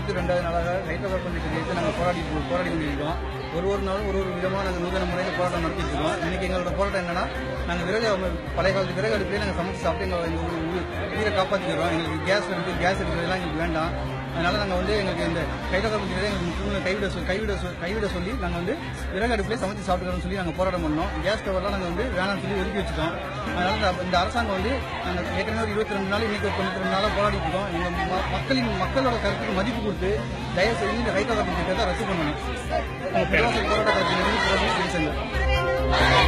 தொண்ணூற்றி ரெண்டாவது நாளாக ஹைதராபாத் பஞ்சாயத்து எடுத்து நாங்கள் போராடி போராடி கொண்டிருக்கோம் ஒரு ஒரு நாளும் ஒரு ஒரு விதமாக நாங்கள் நூதன முறையில் போராட்டம் நடத்திட்டு இருக்கோம் இன்னைக்கு எங்களோட போராட்டம் என்னன்னா நாங்கள் விறகு பழைய காலத்து விறகு அடுப்புலேயே நாங்கள் சமைச்சு சாப்பிட்டு எங்களை எங்கள் உயிர் உயிர் உயிரை காப்பாற்றிக்கிறோம் எங்களுக்கு கேஸ் எடுத்து கேஸ் எடுக்கிறதுலாம் எங்களுக்கு வேண்டாம் அதனால நாங்கள் வந்து எங்களுக்கு இந்த ஹைதராபாத் பஞ்சாயத்து எங்களுக்கு முற்றிலும் கைவிட சொல் கைவிட சொல் கைவிட சொல்லி நாங்கள் வந்து விறகு அடுப்புலேயே சமைச்சு சாப்பிட்டுக்கிறோம்னு சொல்லி நாங்கள் போராட்டம் பண்ணோம் கேஸ் ஸ்டவ்லாம் நாங்கள் வந்து வேணாம்னு சொல்லி ஒதுக்கி வச்சுட்டோம் அதனால இந்த- இந்த அரசாங்கம் வந்து நாங்கள் ஏற்கனவே ஒரு இருபத்தி ரெண்டு நாள் இன்னைக்கு ஒரு தொண்ணூத்தி ரெண்டு நாளாக போராடிட்டு இருக்கோம் எங்கள் ம- மக்களின் மக்களோட கருத்துக்கு மதிப்பு கொடுத்து தயவு செய்து இந்த ஹைதராபாத் திட்டத்தை ரத்து பண்ணணும் விவசாய போராட்ட கட்சியிலிருந்து பிரபு சிறிசங்கர்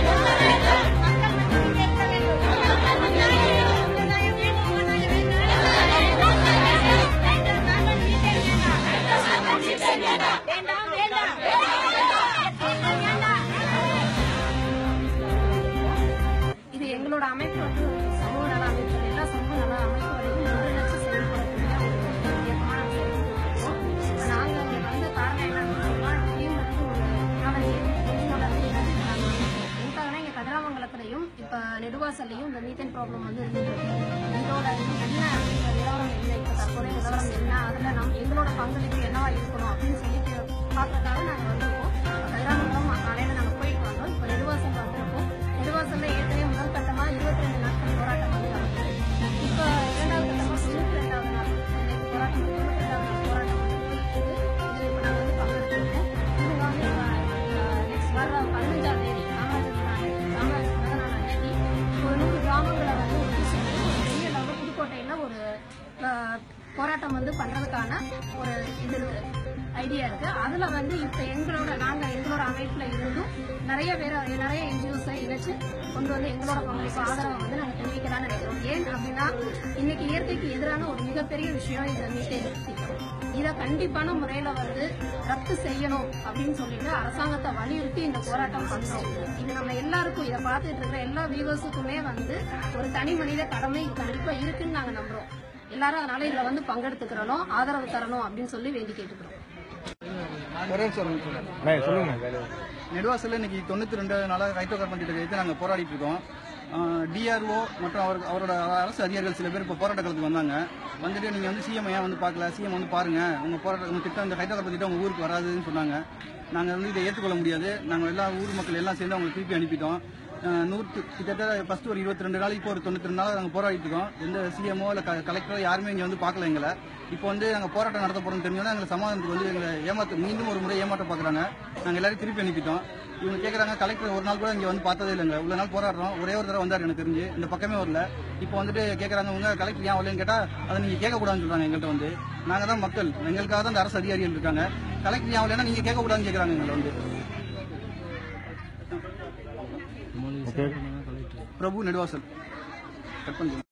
இது எங்களோட அமைப்பு வந்து ஒரு சமூக நல அமைப்பு எல்லா சமூக நல அமைப்புகளையும் ஒன்றிணைச்சு செயல்படக்கூடிய ஒரு முக்கியமான அமைப்பு. நாங்க இங்க வந்த காரணம் என்னன்னு சொன்னா டீம் வந்து ஒரு நாலஞ்சு டீமோட வந்து இணைஞ்சு நாங்க வந்திருக்கோம். எதுக்காகனா இங்க கதிராமங்கலத்திலையும் இப்ப நெடுவாசல்லையும் இந்த மீத்தேன் ப்ராப்ளம் வந்து இருந்துட்டு இருக்கு. இதோட இது என்ன அப்படிங்கிற நிலவரம் என்ன இப்ப தற்போதைய நிலவரம் என்ன அதுல நம்ம எங்களோட பங்களிப்பு என்னவா இருக்கணும் அப்படின்னு சொல்லிட்டு பாக்குறதுக்காக நாங்க வந்திருக்கோம் கதிராமங்கலம் காலையில நாங்க போயிட்டு வந்தோம் இப்ப நெடுவாசல் வந்திருக்கோம் நெடுவாசல்ல ஏற்கனவே முதல் கட்டமா இருபத்தி ரெண்டு நாட்கள் போராட்டம் வந்து நடந்தது இப்ப இரண்டாவது கட்டமா தொண்ணூத்தி ரெண்டாவது நாள் இன்னைக்கு போராட்டம் தொண்ணூத்தி ரெண்டாவது நாள் போராட்டம் வந்து போயிட்டு இருக்கு இதுல இப்ப நாங்க வந்து பங்கெடுத்திருக்கோம் இவங்க வந்து நெக்ஸ்ட் வர பதினஞ்சாம் தேதி காமராஜர் நாள் காமராஜர் பிறந்த நாள் அன்னைக்கு ஒரு நூறு கிராமங்களை வந்து ஒன்று சேர்ந்து ஒரு பெரிய லெவலில் புதுக்கோட்டையில ஒரு அஹ், போராட்டம் வந்து பண்றதுக்கான ஒரு இது இருக்கு ஐடியா இருக்கு அதுல வந்து இப்ப எங்களோட நாங்க எங்களோட அமைப்புல இருந்தும் நிறைய பேர் நிறைய என்ஜிஓஸை இணைச்சு கொண்டு வந்து எங்களோட பங்களிப்பு ஆதரவை வந்து நாங்க தெரிவிக்கலாம்னு நினைக்கிறோம் ஏன் அப்படின்னா இன்னைக்கு இயற்கைக்கு எதிரான ஒரு மிகப்பெரிய விஷயம் இந்த மீத்தேன் திட்டம் இதை கண்டிப்பான முறையில வந்து ரத்து செய்யணும் அப்படின்னு சொல்லிட்டு அரசாங்கத்தை வலியுறுத்தி இந்த போராட்டம் பண்றோம் இது நம்ம எல்லாருக்கும் இதை பார்த்துட்டு இருக்கிற எல்லா வியூவர்ஸுக்குமே வந்து ஒரு தனி மனித கடமை இது கண்டிப்பா இருக்குன்னு நாங்க நம்புறோம் எல்லாரும் அதனால இதுல வந்து பங்கெடுத்துக்கிறணும் ஆதரவு தரணும் அப்படின்னு சொல்லி வேண்டி கேட்டுக்கிறோம் ஒரே நிமிஷம் ஒரு நிமிஷம் சொல்லுங்க நெடுவாசலில் இன்னைக்கு தொண்ணூற்றி ரெண்டு நாளாக ஹைதராபாத் பஞ்சாயத்து எடுத்து நாங்கள் போராடிட்டு இருக்கோம் டிஆர்ஓ மற்றும் அவர் அவரோட அரசு அதிகாரிகள் சில பேர் இப்போ போராட்ட காலத்துக்கு வந்தாங்க வந்துட்டு நீங்கள் வந்து சிஎம் ஏன் வந்து பார்க்கல சிஎம் வந்து பாருங்க உங்கள் போராட்ட உங்கள் திட்டம் இந்த ஹைதராபாத் திட்டம் உங்கள் ஊருக்கு வராதுன்னு சொன்னாங்க நாங்கள் வந்து இதை ஏற்றுக்கொள்ள முடியாது நாங்கள் எல்லா ஊர் மக்கள் எல்லாம் சேர்ந்து அவங்களை திருப்பி அனுப்பிட்டோம் அஹ், நூற்று கிட்டத்தட்ட ஃபர்ஸ்ட் ஒரு இருபத்தி ரெண்டு நாள் இப்போ ஒரு தொண்ணூற்றி ரெண்டு நாள் நாங்கள் போராடிட்டு இருக்கோம் எந்த சிஎம்ஓ இல்லை கலெக்டரோ யாருமே இங்கே வந்து பார்க்கல எங்களை இப்போ வந்து நாங்கள் போராட்டம் நடத்த போகிறோம்னு தெரிஞ்சோன்னா எங்களை சமாதானத்துக்கு வந்து எங்களை ஏமாற்ற மீண்டும் ஒரு முறை ஏமாற்ற பார்க்குறாங்க நாங்கள் எல்லாரும் திருப்பி அனுப்பிட்டோம் இவங்க கேட்குறாங்க கலெக்டர் ஒரு நாள் கூட இங்கே வந்து பார்த்ததே இல்லைங்க இவ்வளோ நாள் போராடுறோம் ஒரே ஒரு தடவை வந்தார் எனக்கு தெரிஞ்சு இந்த பக்கமே வரல இப்போ வந்துட்டு கேட்குறாங்க உங்க கலெக்டர் ஏன் வரலன்னு கேட்டால் அதை நீங்கள் கேட்கக்கூடாதுன்னு சொல்கிறாங்க எங்கள்கிட்ட வந்து நாங்கள் தான் மக்கள் எங்களுக்காக தான் இந்த அரசு அதிகாரிகள் இருக்காங்க கலெக்டர் ஏன் வரலன்னா நீங்கள் கேட்கக்கூடாதுன்னு கேட்குறாங்க எங்களை வந்து ஓகே பிரபு நெடுவாசல் கட் பண்ணி